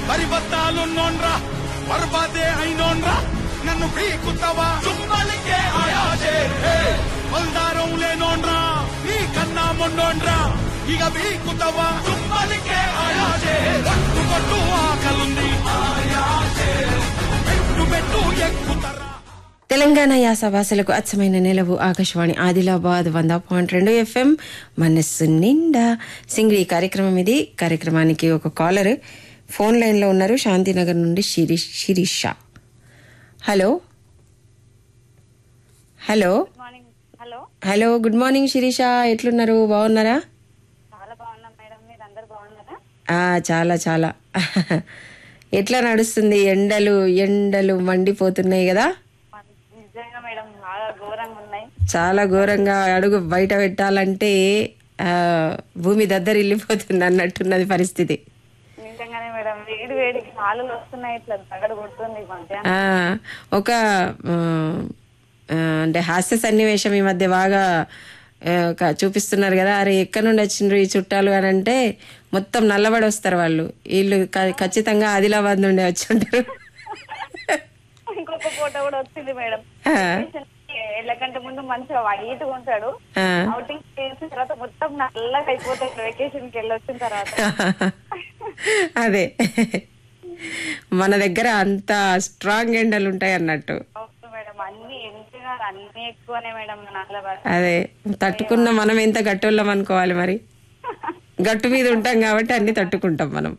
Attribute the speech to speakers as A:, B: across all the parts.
A: పరిబద్ధాలున్నోన్రా బర్బాదే అయినోన్రా నన్ను పీకుతావా చుమ్మలికే ఆయాజే బల్దారం లేనోన్రా నీ కన్నా మొన్నోన్రా ఇక పీకుతావా చుమ్మలికే ఆయాజే కొట్టు కొట్టు ఆకలుంది ఆయాజే పెట్టు పెట్టు ఎక్కుతరా
B: తెలంగాణ యాస భాషలకు అచ్చమైన నిలవు ఆకాశవాణి ఆదిలాబాద్ వంద పాయింట్ రెండు ఎఫ్ఎం మనస్సు నిండా సింగిల్ ఈ కార్యక్రమం ఇది కార్యక్రమానికి ఒక కాలర్ ఫోన్ లైన్లో ఉన్నారు శాంతినగర్ నుండి Shirish Shirisha hello hello
C: morning hello
B: hello good morning Shirisha ఎట్లున్నారు బాగున్నారా
C: చాలా బాగున్నాం మేడం మీరు అందరు బాగున్నారా
B: ఆ, చాలా చాలా ఎట్లా నడుస్తుంది ఎండలు ఎండలు మండిపోతున్నాయి కదా
C: మన- నిజంగా మేడం బాగా ఘోరంగా ఉన్నాయి
B: చాలా ఘోరంగా అడుగు బయట పెట్టాలంటే ఆ, భూమి దద్దరిల్లిపోతుంది అన్నట్టున్నది పరిస్థితి
C: నిజంగానే మేడం వేడి వేడి కాళ్ళు వస్తున్నాయి ఇట్లా తగడ కొడుతుంది ఈ మధ్య
B: ఆ, ఒక ఆ, ఆ, అంటే హాస్య సన్నివేశం ఈ మధ్య బాగా ఆ, క- చూపిస్తున్నారు కదా అరే ఎక్కడి నుండి వచ్చిండ్రు ఈ చుట్టాలు అని అంటే మొత్తం నల్లబడి వస్తారు వాళ్ళు వీళ్ళు క- ఖచ్చితంగా ఆదిలాబాద్ నుండి వచ్చి ఉంటారు
C: ఇంకొక ఫోటో కూడా వచ్చింది మేడం
B: ఆ,
C: వెళ్ళకంటే ముందు మంచిగా వైట్ ఉంటాడు
B: ఆ.
C: అవుటింగ్ చేసిన తర్వాత మొత్తం నల్లగా అయిపోతాడు వెకేషన్ కి వెళ్ళి వచ్చిన తర్వాత
B: అదే మన దగ్గర అంత స్ట్రాంగ్ ఎండలు ఉంటాయి అన్నట్టు
C: అవును మేడం అన్ని ఎంత అన్ని ఎక్కువనే మేడం మన హైదరాబాద్
B: అదే తట్టుకున్న మనం ఎంత గట్టోళ్ళం అనుకోవాలి మరి గట్టు మీద ఉంటాం కాబట్టి అన్ని తట్టుకుంటాం మనం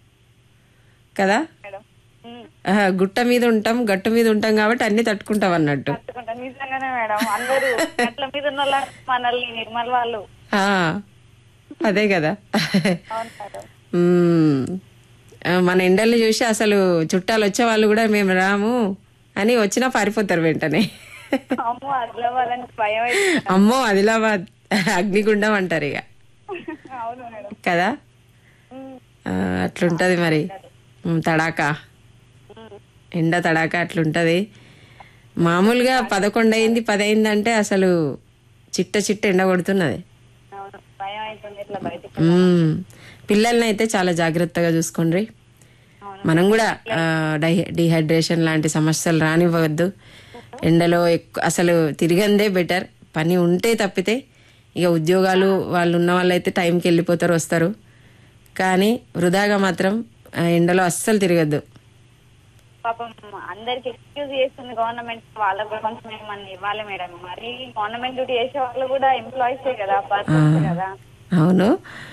B: కదా
C: మేడం ఉమ్.
B: ఆహా, గుట్ట మీద ఉంటాం గట్టు మీద ఉంటాం కాబట్టి అన్ని తట్టుకుంటాం అన్నట్టు
C: తట్టుకుంటా నిజంగానే మేడం అందరూ అట్ల మీద ఉన్న వాళ్ళు మనల్ని నిర్మల్ వాళ్ళు
B: ఆ, అదే కదా
C: అవును మేడం
B: మ్మ్. ఆ, మన ఎండల్ని చూసి అసలు చుట్టాలు వచ్చే వాళ్ళు కూడా మేము రాము అని వచ్చినా పారిపోతారు వెంటనే
C: అమ్మో అట్లా వాళ్ళని భయం అవుతుంది
B: అమ్మో ఆదిలాబాద్ అగ్నిగుండం అంటారు ఇక
C: అవును మేడం
B: కదా
C: ఉమ్,
B: ఆ, అట్లుంటది మరి మ్, తడాకా
C: ఉమ్.
B: ఎండ తడాక అట్లుంటది మామూలుగా పదకొండు అయింది పది అయింది అంటే అసలు చిట్ట చిట్ట ఎండ కొడుతున్నది
C: అవును భయం అవుతుంది ఇట్లా బయటికి
B: మ్మ్. పిల్లల్ని అయితే చాలా జాగ్రత్తగా చూసుకోండి
C: అవును.
B: మనం కూడా ఆ, డై- డిహైడ్రేషన్ లాంటి సమస్యలు రానివ్వద్దు ఎండలో ఎక్కువ అసలు తిరిగందే బెటర్ పని ఉంటే తప్పితే ఇక ఉద్యోగాలు వాళ్ళు ఉన్న వాళ్ళు అయితే టైంకి వెళ్ళిపోతారు వస్తారు కానీ వృధాగా మాత్రం ఆ, ఎండలో అస్సలు తిరగద్దు
C: పాపం అందరికి ఎక్స్క్యూజ్ చేస్తుంది గవర్నమెంట్ వాళ్ళకు కూడా కొంచెం ఏమన్నా ఇవ్వాలి మేడం మరి గవర్నమెంట్ డ్యూటీ చేసే వాళ్ళు కూడా ఎంప్లాయీసే కదా పర్సన్స్ కదా
B: అవును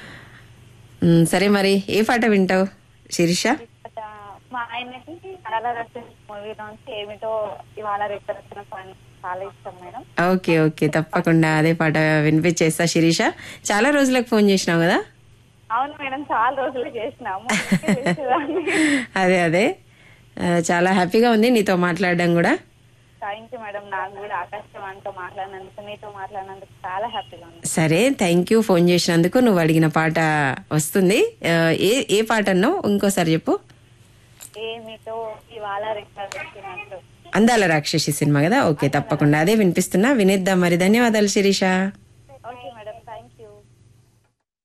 B: మ్, సరే మరి ఏ పాట వింటావు శిరీష
C: ఆ, మా ఆయనకి కళల రచన మూవీలో నుంచి ఏమిటో ఇవాళ రేపు రచన సాంగ్ చాలా ఇష్టం మేడం
B: ఓకే ఓకే తప్పకుండా అదే పాట వినిపించేస్తా శిరీష చాలా రోజులకు ఫోన్ చేసినావు కదా
C: అవును మేడం చాలా రోజులు చేసినాము అందుకే చేసేదాన్ని.
B: అదే అదే ఆ, చాలా హ్యాపీగా ఉంది నీతో మాట్లాడడం కూడా
C: థ్యాంక్ యూ మేడం నాకు కూడా ఆకాశవాణితో మాట్లాడినందుకు మీతో మాట్లాడినందుకు చాలా హ్యాపీగా ఉంది
B: సరే థ్యాంక్ యూ ఫోన్ చేసినందుకు నువ్వు అడిగిన పాట వస్తుంది ఆ, ఏ ఏ పాట అన్నావు ఇంకోసారి చెప్పు
C: ఏమిటో ఇవాళ రికార్డ్ వచ్చినట్టు
B: అందాల రాక్షసి సినిమా కదా ఓకే తప్పకుండా అదే వినిపిస్తున్నా వినేద్దాం మరి ధన్యవాదాలు శిరీష